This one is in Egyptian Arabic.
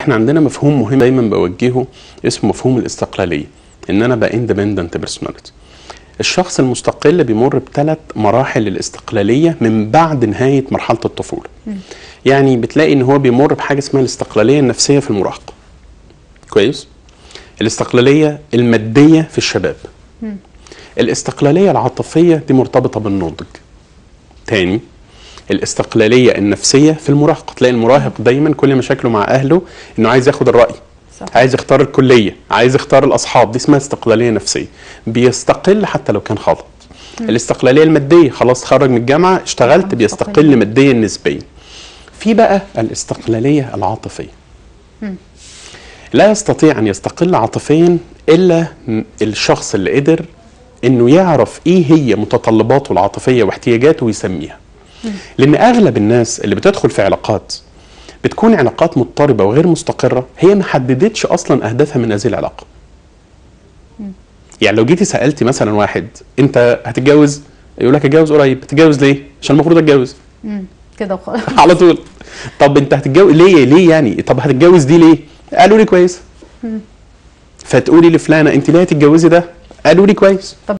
احنا عندنا مفهوم مهم دايما بوجهه اسمه مفهوم الاستقلاليه ان انا بقى اندبندنت بيرسوناليتي الشخص المستقل بيمر بثلاث مراحل الاستقلاليه من بعد نهايه مرحله الطفوله يعني بتلاقي ان هو بيمر بحاجه اسمها الاستقلاليه النفسيه في المراهقه كويس الاستقلاليه الماديه في الشباب الاستقلاليه العاطفيه دي مرتبطه بالنضج تاني الاستقلاليه النفسيه في المراهقه تلاقي المراهق دايما كل مشاكله مع اهله انه عايز ياخد الراي صح. عايز يختار الكليه عايز يختار الاصحاب دي اسمها استقلاليه نفسيه بيستقل حتى لو كان غلط الاستقلاليه الماديه خلاص اتخرج من الجامعه اشتغلت مستقل. بيستقل ماديا نسبيا في بقى الاستقلاليه العاطفيه لا يستطيع ان يستقل عاطفيا الا م- الشخص اللي قدر انه يعرف ايه هي متطلباته العاطفيه واحتياجاته ويسميها لان اغلب الناس اللي بتدخل في علاقات بتكون علاقات مضطربه وغير مستقره هي ما حددتش اصلا اهدافها من هذه العلاقه يعني لو جيتي سالتي مثلا واحد انت هتتجوز يقول لك اتجوز قريب هتتجوز ليه عشان المفروض اتجوز مم. كده وخلاص على طول طب انت هتتجوز ليه ليه يعني طب هتتجوز دي ليه قالوا لي كويس فتقولي لفلانه انت ليه هتتجوزي ده قالوا لي كويس